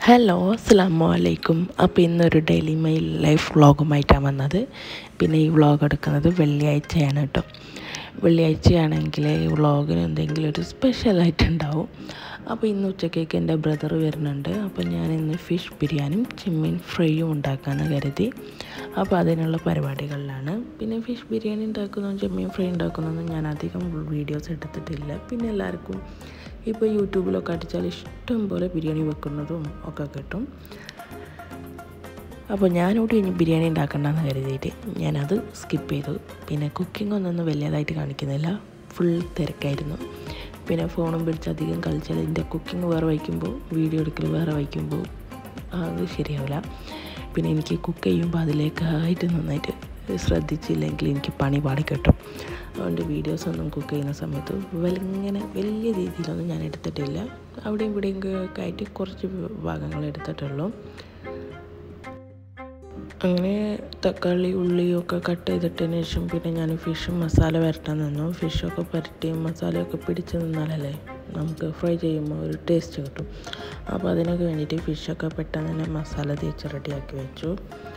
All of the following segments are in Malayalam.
ഹലോ അസ്സാമു അലൈക്കും അപ്പോൾ ഇന്നൊരു ഡെയിലി മൈ ലൈഫ് വ്ളോഗുമായിട്ടാണ് വന്നത് പിന്നെ ഈ വ്ളോഗ് എടുക്കുന്നത് വെള്ളിയാഴ്ചയാണ് കേട്ടോ വെള്ളിയാഴ്ചയാണെങ്കിൽ ഈ വ്ളോഗിന് എന്തെങ്കിലും ഒരു സ്പെഷ്യലായിട്ട് ഉണ്ടാവും അപ്പോൾ ഇന്ന് ഉച്ചക്കേക്ക് എൻ്റെ ബ്രദർ വരുന്നുണ്ട് അപ്പോൾ ഞാൻ ഇന്ന് ഫിഷ് ബിരിയാണിയും ചെമ്മീൻ ഫ്രൈയും ഉണ്ടാക്കാമെന്ന് കരുതി അപ്പോൾ അതിനുള്ള പരിപാടികളിലാണ് പിന്നെ ഫിഷ് ബിരിയാണി ഉണ്ടാക്കുന്നതും ചെമ്മീൻ ഫ്രൈ ഉണ്ടാക്കുന്നതും ഞാൻ അധികം വീഡിയോസ് എടുത്തിട്ടില്ല പിന്നെ എല്ലാവർക്കും ഇപ്പോൾ യൂട്യൂബിലൊക്കെ അടിച്ചാൽ ഇഷ്ടം പോലെ ബിരിയാണി വെക്കുന്നതും ഒക്കെ കിട്ടും അപ്പോൾ ഞാനോട് ഇനി ബിരിയാണി ഉണ്ടാക്കണ്ടെന്ന് കരുതിയിട്ട് ഞാനത് സ്കിപ്പ് ചെയ്തു പിന്നെ കുക്കിംഗ് ഒന്നൊന്നും വലിയതായിട്ട് കാണിക്കുന്നില്ല ഫുൾ തിരക്കായിരുന്നു പിന്നെ ഫോണും പിടിച്ച് അധികം കളിച്ചാൽ എൻ്റെ കുക്കിംഗ് വേറെ വയ്ക്കുമ്പോൾ വീഡിയോ എടുക്കൽ വേറെ വയ്ക്കുമ്പോൾ അത് ശരിയാവില്ല പിന്നെ എനിക്ക് കുക്ക് ചെയ്യുമ്പോൾ അതിലേക്കായിട്ട് നന്നായിട്ട് ശ്രദ്ധിച്ചില്ലെങ്കിൽ എനിക്ക് പണി പാടി കിട്ടും അതുകൊണ്ട് വീഡിയോസൊന്നും കുക്ക് ചെയ്യുന്ന സമയത്ത് വലിങ്ങനെ വലിയ രീതിയിലൊന്നും ഞാൻ എടുത്തിട്ടില്ല അവിടെയും ഇവിടെയും ഒക്കെ ആയിട്ട് കുറച്ച് ഭാഗങ്ങൾ എടുത്തിട്ടുള്ളൂ അങ്ങനെ തക്കാളി ഉള്ളിയൊക്കെ കട്ട് ചെയ്തിട്ടതിന് ശേഷം പിന്നെ ഞാൻ ഫിഷ് മസാല വരട്ടാൻ നിന്നു ഫിഷൊക്കെ പുരട്ടി മസാലയൊക്കെ പിടിച്ച് നിന്നാലല്ലേ നമുക്ക് ഫ്രൈ ചെയ്യുമ്പോൾ ഒരു ടേസ്റ്റ് കിട്ടും അപ്പോൾ അതിനൊക്കെ വേണ്ടിയിട്ട് ഫിഷൊക്കെ പെട്ടെന്ന് തന്നെ മസാല തേച്ച് റെഡിയാക്കി വെച്ചു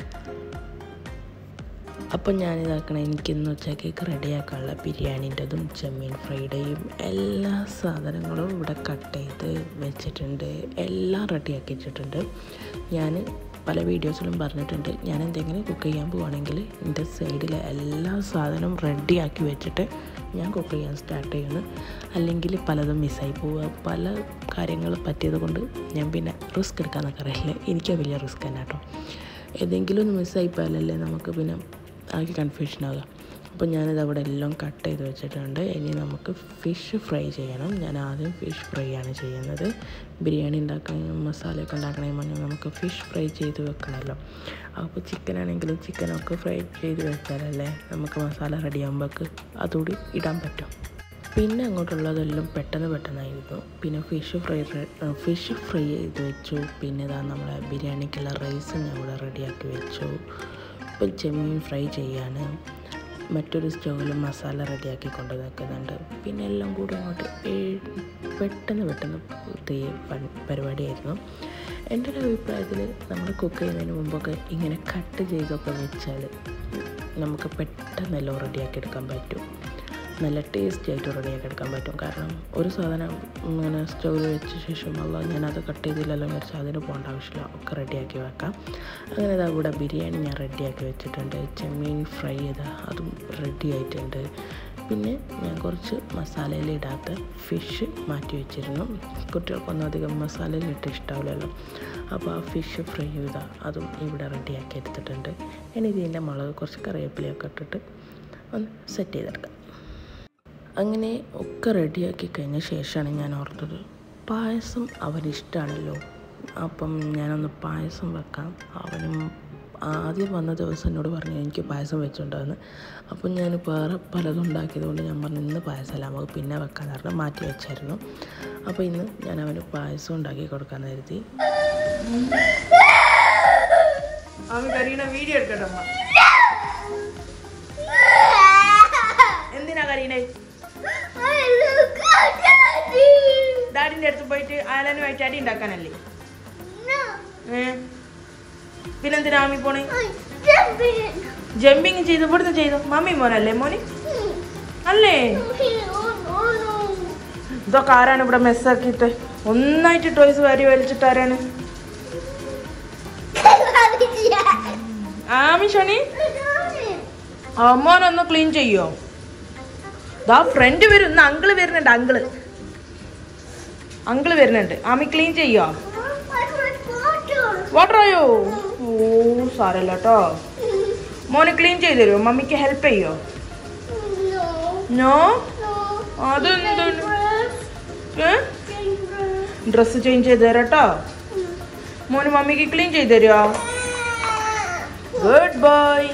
അപ്പം ഞാനിതാക്കണം എനിക്കിന്ന് ഉച്ചക്കേക്ക് റെഡിയാക്കാനുള്ള ബിരിയാണിൻ്റെതും ചെമ്മീൻ ഫ്രൈഡേയും എല്ലാ സാധനങ്ങളും ഇവിടെ കട്ട് ചെയ്ത് വെച്ചിട്ടുണ്ട് എല്ലാം റെഡിയാക്കി വെച്ചിട്ടുണ്ട് ഞാൻ പല വീഡിയോസിലും പറഞ്ഞിട്ടുണ്ട് ഞാൻ എന്തെങ്കിലും കുക്ക് ചെയ്യാൻ പോവുകയാണെങ്കിൽ എൻ്റെ സൈഡിലെ എല്ലാ സാധനവും റെഡിയാക്കി വെച്ചിട്ട് ഞാൻ കുക്ക് ചെയ്യാൻ സ്റ്റാർട്ട് ചെയ്യുന്നു അല്ലെങ്കിൽ പലതും മിസ്സായി പോവുക പല കാര്യങ്ങൾ പറ്റിയത് കൊണ്ട് ഞാൻ പിന്നെ റിസ്ക് എടുക്കാൻ നിൽക്കാറില്ല എനിക്ക് വലിയ റിസ്ക് തന്നെ കേട്ടോ ഏതെങ്കിലും ഒന്ന് മിസ്സായി പോയാലല്ലേ നമുക്ക് പിന്നെ ആകെ കൺഫ്യൂഷൻ ആകുക അപ്പോൾ ഞാനിത് അവിടെ എല്ലാം കട്ട് ചെയ്ത് വെച്ചിട്ടുണ്ട് ഇനി നമുക്ക് ഫിഷ് ഫ്രൈ ചെയ്യണം ഞാൻ ആദ്യം ഫിഷ് ഫ്രൈ ആണ് ചെയ്യുന്നത് ബിരിയാണി ഉണ്ടാക്കണമെങ്കിൽ മസാലയൊക്കെ ഉണ്ടാക്കണമെങ്കിൽ നമുക്ക് ഫിഷ് ഫ്രൈ ചെയ്ത് വെക്കണമല്ലോ അപ്പോൾ ചിക്കൻ ആണെങ്കിലും ചിക്കനൊക്കെ ഫ്രൈ ചെയ്ത് വെച്ചാലല്ലേ നമുക്ക് മസാല റെഡി ആകുമ്പോൾക്ക് അതുകൂടി ഇടാൻ പറ്റും പിന്നെ അങ്ങോട്ടുള്ളതെല്ലാം പെട്ടെന്ന് പെട്ടെന്നായിരുന്നു പിന്നെ ഫിഷ് ഫ്രൈ ഫിഷ് ഫ്രൈ ചെയ്ത് വെച്ചു പിന്നെ ഇതാ നമ്മളെ ബിരിയാണിക്കുള്ള റൈസ് ഞാൻ ഇവിടെ റെഡിയാക്കി വെച്ചു ഇപ്പം ചെമ്മീൻ ഫ്രൈ ചെയ്യാണ് മറ്റൊരു സ്റ്റൗവിൽ മസാല റെഡിയാക്കി കൊണ്ട് നിൽക്കുന്നുണ്ട് പിന്നെ എല്ലാം കൂടി അങ്ങോട്ട് പെട്ടെന്ന് പെട്ടെന്ന് പരിപാടിയായിരുന്നു എൻ്റെ ഒരു അഭിപ്രായത്തിൽ നമ്മൾ കുക്ക് ചെയ്യുന്നതിന് മുമ്പൊക്കെ ഇങ്ങനെ കട്ട് ചെയ്തൊക്കെ വെച്ചാൽ നമുക്ക് പെട്ടെന്ന് എല്ലാം റെഡിയാക്കി എടുക്കാൻ പറ്റും നല്ല ടേസ്റ്റി ആയിട്ട് റെഡിയാക്കി എടുക്കാൻ പറ്റും കാരണം ഒരു സാധനം ഇങ്ങനെ സ്റ്റൗവിൽ വെച്ച ശേഷം അല്ല ഞാനത് കട്ട് ചെയ്തില്ലല്ലോ വെച്ചാൽ അതിന് പോകേണ്ട ആവശ്യമില്ല ഒക്കെ റെഡിയാക്കി വെക്കാം അങ്ങനെ ഇതാ ഇവിടെ ബിരിയാണി ഞാൻ റെഡിയാക്കി വെച്ചിട്ടുണ്ട് ചെമ്മീൻ ഫ്രൈ ചെയ്ത അതും റെഡി ആയിട്ടുണ്ട് പിന്നെ ഞാൻ കുറച്ച് മസാലയിൽ ഇടാത്ത ഫിഷ് മാറ്റി വെച്ചിരുന്നു കുട്ടികൾക്കൊന്നും അധികം മസാലയിൽ ഇട്ട് ഇഷ്ടാവില്ലല്ലോ അപ്പോൾ ആ ഫിഷ് ഫ്രൈ ചെയ്ത അതും ഇവിടെ റെഡിയാക്കി എടുത്തിട്ടുണ്ട് ഇനി ഇതിൻ്റെ മുളക് കുറച്ച് കറിവേപ്പിലയൊക്കെ ഇട്ടിട്ട് ഒന്ന് സെറ്റ് ചെയ്തെടുക്കാം അങ്ങനെ ഒക്കെ റെഡിയാക്കി കഴിഞ്ഞ ശേഷമാണ് ഞാൻ ഓർത്തത് പായസം അവനിഷ്ടമാണല്ലോ അപ്പം ഞാനൊന്ന് പായസം വെക്കാം അവനും ആദ്യം വന്ന ദിവസം എന്നോട് പറഞ്ഞു എനിക്ക് പായസം വെച്ചിട്ടുണ്ടെന്ന് അപ്പം ഞാൻ വേറെ പലതും ഉണ്ടാക്കിയതുകൊണ്ട് ഞാൻ പറഞ്ഞു ഇന്ന് പായസമല്ല നമുക്ക് പിന്നെ വെക്കാൻ കാരണം മാറ്റി വെച്ചായിരുന്നു അപ്പോൾ ഇന്ന് ഞാൻ അവന് പായസം ഉണ്ടാക്കി കൊടുക്കാൻ കരുതി വീഡിയോ എടുക്കട്ടെ എന്തിനാ കരീണേ ഡാഡിന്റെ അടുത്ത് പോയിട്ട് ആലനുമായിട്ട് അടി ഉണ്ടാക്കാനല്ലേ പിന്നെന്തിനാ മാമി പോണേ ജമ്പിങ് ചെയ്തു ഇവിടുന്ന് ചെയ്തു മമ്മി മോനല്ലേ മോന് അല്ലേ ഇതൊക്കെ ആരാണ് ഇവിടെ മെസ്സാക്കിയിട്ട് ഒന്നായിട്ട് ടോയ്സ് വാരി വലിച്ചിട്ട് ആരാണ് ആമി ഷണി അമ്മോനൊന്ന് ക്ലീൻ ചെയ്യോ ദാ ഫ്രണ്ട് വരും ഇന്ന് അങ്കിള് വരുന്നുണ്ട് അങ്കിള് അങ്കിള് വരുന്നുണ്ട് ആമി ക്ലീൻ ചെയ്യോ വാട്ടർ ആയോ ഓ സാരല്ല കേട്ടോ മോന് ക്ലീൻ ചെയ്ത് തരുമോ മമ്മിക്ക് ഹെൽപ്പ് ചെയ്യോ നോ അതെന്താണ് ഡ്രസ്സ് ചേഞ്ച് ചെയ്ത് തരാം കേട്ടോ മോന് മമ്മിക്ക് ക്ലീൻ ചെയ്ത് തരുമോ ഗുഡ് ബോയ്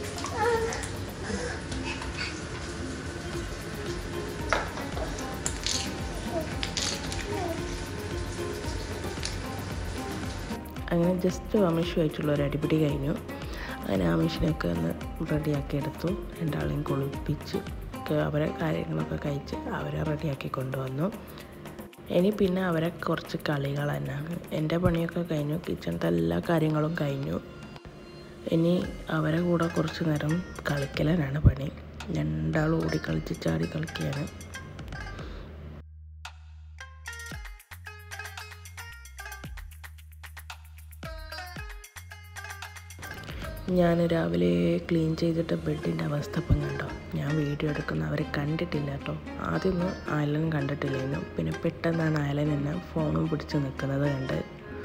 അങ്ങനെ ജസ്റ്റ് ആമിഷുമായിട്ടുള്ള ഒരു അടിപിടി കഴിഞ്ഞു അങ്ങനെ ആമിഷിനെയൊക്കെ ഒന്ന് റെഡിയാക്കി എടുത്തു രണ്ടാളെയും കുളിപ്പിച്ച് അവരെ കാര്യങ്ങളൊക്കെ കഴിച്ച് അവരെ റെഡിയാക്കി കൊണ്ടുവന്നു ഇനി പിന്നെ അവരെ കുറച്ച് കളികൾ തന്നെയാണ് എൻ്റെ പണിയൊക്കെ കഴിഞ്ഞു കിച്ചണത്തെ എല്ലാ കാര്യങ്ങളും കഴിഞ്ഞു ഇനി അവരെ കൂടെ കുറച്ച് നേരം കളിക്കലാനാണ് പണി രണ്ടാളും ഓടി കളിച്ച് ചാടി കളിക്കുകയാണ് ഞാൻ രാവിലെ ക്ലീൻ ചെയ്തിട്ട് ബെഡിൻ്റെ അവസ്ഥ ഇപ്പം കണ്ടോ ഞാൻ വീഡിയോ എടുക്കുന്ന അവരെ കണ്ടിട്ടില്ല കേട്ടോ ആദ്യമൊന്നും അയലൻ കണ്ടിട്ടില്ലായിരുന്നു പിന്നെ പെട്ടെന്നാണ് അയലൻ എന്നെ ഫോണും പിടിച്ച് നിൽക്കുന്നത് കണ്ട്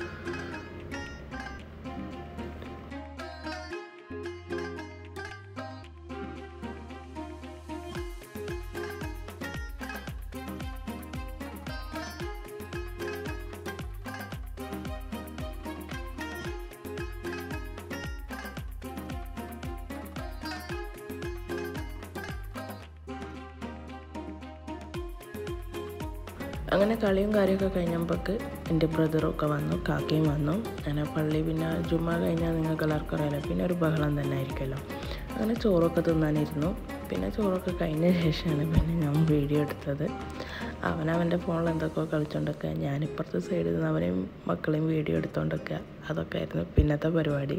അങ്ങനെ കളിയും കാര്യമൊക്കെ കഴിഞ്ഞപ്പോൾക്ക് എൻ്റെ ബ്രദറൊക്കെ വന്നു കാക്കയും വന്നു അങ്ങനെ പള്ളി പിന്നെ ജുമ്മ കഴിഞ്ഞാൽ നിങ്ങൾക്ക് എല്ലാവർക്കും അറിയാലോ പിന്നെ ഒരു ബഹളം തന്നെ ആയിരിക്കുമല്ലോ അങ്ങനെ ചോറൊക്കെ തിന്നാനിരുന്നു പിന്നെ ചോറൊക്കെ കഴിഞ്ഞ ശേഷമാണ് പിന്നെ ഞാൻ വീഡിയോ എടുത്തത് അവനവൻ്റെ ഫോണിൽ എന്തൊക്കെയോ കളിച്ചുകൊണ്ടൊക്കെ ഞാനിപ്പുറത്തെ സൈഡിൽ നിന്ന് അവനെയും മക്കളെയും വീഡിയോ എടുത്തുകൊണ്ടൊക്കെ അതൊക്കെ ആയിരുന്നു പിന്നത്തെ പരിപാടി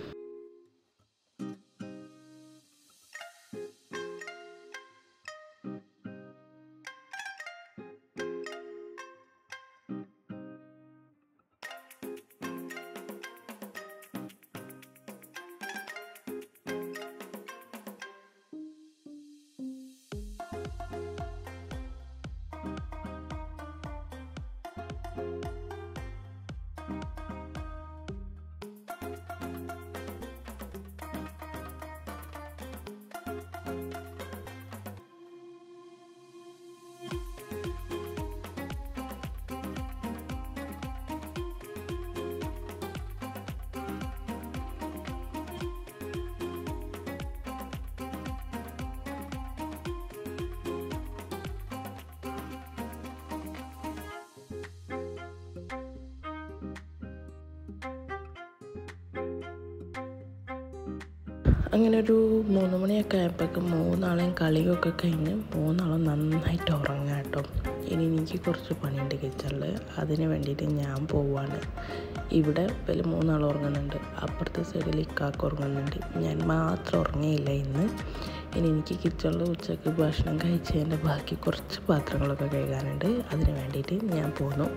അങ്ങനെ ഒരു മൂന്ന് മണിയൊക്കെ ആയപ്പോഴേക്കും മൂന്നാളെയും കളിയൊക്കെ കഴിഞ്ഞ് മൂന്നാളും നന്നായിട്ട് ഉറങ്ങാം കേട്ടോ ഇനി എനിക്ക് കുറച്ച് പണിയുണ്ട് കിച്ചണിൽ അതിന് വേണ്ടിയിട്ട് ഞാൻ പോവാണ് ഇവിടെ ഇവർ മൂന്നാൾ ഉറങ്ങുന്നുണ്ട് അപ്പുറത്തെ സൈഡിൽ ഇക്കാക്ക് ഉറങ്ങുന്നുണ്ട് ഞാൻ മാത്രം ഉറങ്ങിയില്ല ഇന്ന് ഇനി എനിക്ക് കിച്ചണിൽ ഉച്ചയ്ക്ക് ഭക്ഷണം കഴിച്ചതിൻ്റെ ബാക്കി കുറച്ച് പാത്രങ്ങളൊക്കെ കഴുകാനുണ്ട് അതിന് വേണ്ടിയിട്ട് ഞാൻ പോന്നു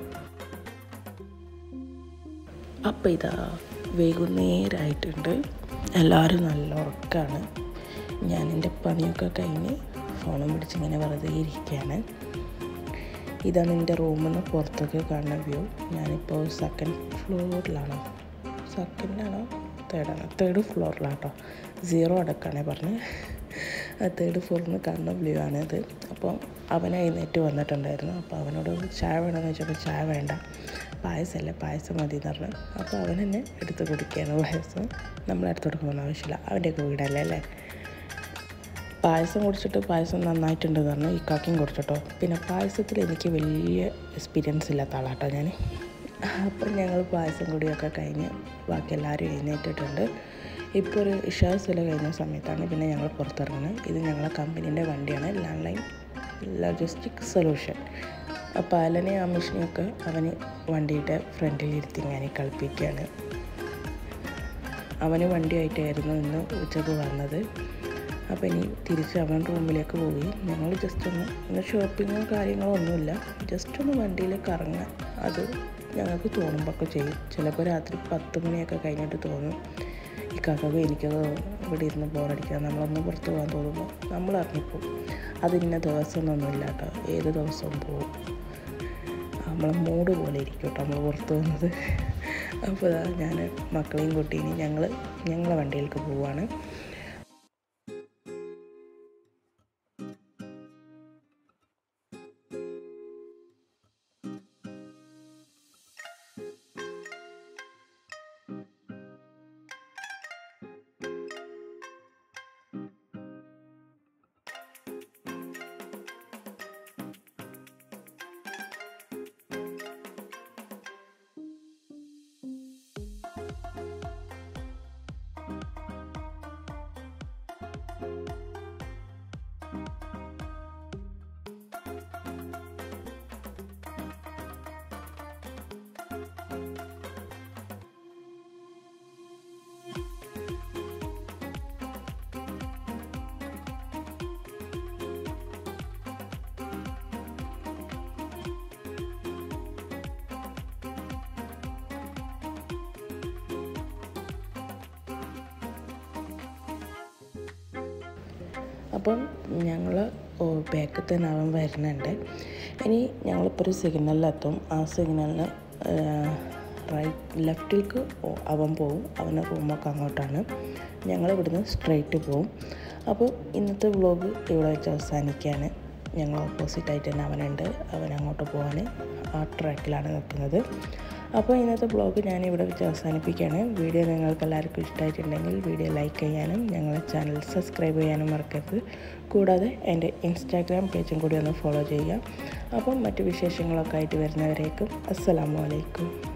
അപ്പം ഇതാ വൈകുന്നേരമായിട്ടുണ്ട് എല്ലാവരും നല്ല ഉറക്കമാണ് ഞാൻ എൻ്റെ പണിയൊക്കെ കഴിഞ്ഞ് ഫോണും പിടിച്ച് ഇങ്ങനെ വെറുതെ ഇരിക്കുകയാണ് ഇതാണ് എൻ്റെ റൂമിൽ നിന്ന് പുറത്തൊക്കെ കാണുന്ന വ്യൂ ഞാനിപ്പോൾ സെക്കൻഡ് ഫ്ലോറിലാണ് സെക്കൻഡാണോ തേർഡാണോ തേർഡ് ഫ്ലോറിലാട്ടോ സീറോ അടക്കാണേ പറഞ്ഞ് തേർഡ് ഫ്ലോറിൽ നിന്ന് കാണുന്ന വ്യൂ ആണിത് അപ്പോൾ അവൻ എഴുന്നേറ്റ് വന്നിട്ടുണ്ടായിരുന്നു അപ്പോൾ അവനോട് ചായ വേണമെന്ന് വെച്ചപ്പോൾ ചായ വേണ്ട പായസമല്ലേ പായസം മതി എന്ന് പറഞ്ഞു അപ്പോൾ അവൻ തന്നെ എടുത്ത് കുടിക്കുകയാണ് പായസം നമ്മൾ എടുത്ത് കൊടുക്കണമെന്ന് ആവശ്യമില്ല അവൻ്റെയൊക്കെ വീടല്ലേ അല്ലേ പായസം കുടിച്ചിട്ട് പായസം നന്നായിട്ടുണ്ടെന്ന് പറഞ്ഞു ഈ കാക്കയും കുടിച്ചിട്ടോ പിന്നെ പായസത്തിൽ എനിക്ക് വലിയ എക്സ്പീരിയൻസ് ഇല്ലാത്ത ആളാട്ടോ ഞാൻ അപ്പം ഞങ്ങൾ പായസം കൂടിയൊക്കെ കഴിഞ്ഞ് ബാക്കി എല്ലാവരും എഴുന്നേറ്റിട്ടുണ്ട് ഇപ്പോൾ ഒരു ഇഷാസില കഴിഞ്ഞ സമയത്താണ് പിന്നെ ഞങ്ങൾ പുറത്തിറങ്ങുന്നത് ഇത് ഞങ്ങളെ കമ്പനീൻ്റെ വണ്ടിയാണ് ലാൻഡ് ലൈൻ ലോജിസ്റ്റിക് സൊല്യൂഷൻ അപ്പോൾ അലനെ ആ മെഷീനൊക്കെ അവന് വണ്ടിയുടെ ഫ്രണ്ടിൽ ഇരുത്തി ഞാൻ കളിപ്പിക്കുകയാണ് അവന് വണ്ടിയായിട്ടായിരുന്നു ഇന്ന് ഉച്ചക്ക് വന്നത് അപ്പോൾ ഇനി തിരിച്ച് അവൻ റൂമിലേക്ക് പോയി ഞങ്ങൾ ജസ്റ്റ് ഒന്ന് ഇന്ന് ഷോപ്പിങ്ങോ കാര്യങ്ങളോ ഒന്നുമില്ല ജസ്റ്റ് ഒന്ന് വണ്ടിയിൽ കറങ്ങാൻ അത് ഞങ്ങൾക്ക് തോന്നുമ്പോഴൊക്കെ ചെയ്യും ചിലപ്പോൾ രാത്രി പത്ത് മണിയൊക്കെ കഴിഞ്ഞിട്ട് തോന്നും ഈ കഥവ് എനിക്കത് ഇവിടെ ഇരുന്ന് ബോറടിക്കുക നമ്മളൊന്ന് പുറത്ത് പോകാൻ തോന്നുമ്പോൾ നമ്മൾ ഇറങ്ങിപ്പോവും അത് ഇന്ന ദിവസം ഒന്നുമില്ല കേട്ടോ ഏത് ദിവസവും പോവും നമ്മളെ മൂഡ് പോലെ ഇരിക്കും കേട്ടോ നമ്മൾ പുറത്ത് പോകുന്നത് അപ്പോൾ ഞാൻ മക്കളെയും കുട്ടീനെയും ഞങ്ങൾ ഞങ്ങളെ വണ്ടിയിലേക്ക് പോവാണ് അപ്പം ഞങ്ങൾ ബാക്കിൽ തന്നെ അവൻ വരുന്നുണ്ട് ഇനി ഞങ്ങളിപ്പോൾ ഒരു സിഗ്നലിലെത്തും ആ സിഗ്നലിന് റൈറ്റ് ലെഫ്റ്റിലേക്ക് അവൻ പോവും അവൻ്റെ റൂമൊക്കെ അങ്ങോട്ടാണ് ഞങ്ങൾ ഇവിടുന്ന് സ്ട്രെയിറ്റ് പോവും അപ്പോൾ ഇന്നത്തെ വ്ളോഗ് ഇവിടെ വെച്ച് അവസാനിക്കുകയാണ് ഞങ്ങൾ ഓപ്പോസിറ്റായിട്ട് തന്നെ അവനുണ്ട് അവൻ അങ്ങോട്ട് പോകാൻ ആ ട്രാക്കിലാണ് നിൽക്കുന്നത് അപ്പോൾ ഇന്നത്തെ ബ്ലോഗ് ഞാൻ ഇവിടെ വെച്ച് അവസാനിപ്പിക്കുകയാണ് വീഡിയോ നിങ്ങൾക്ക് എല്ലാവർക്കും ഇഷ്ടമായിട്ടുണ്ടെങ്കിൽ വീഡിയോ ലൈക്ക് ചെയ്യാനും ഞങ്ങളുടെ ചാനൽ സബ്സ്ക്രൈബ് ചെയ്യാനും മറക്കരുത് കൂടാതെ എൻ്റെ ഇൻസ്റ്റാഗ്രാം പേജും കൂടി ഒന്ന് ഫോളോ ചെയ്യുക അപ്പം മറ്റു വിശേഷങ്ങളൊക്കെ ആയിട്ട് വരുന്നവരേക്കും അസ്സലാമു അലൈക്കും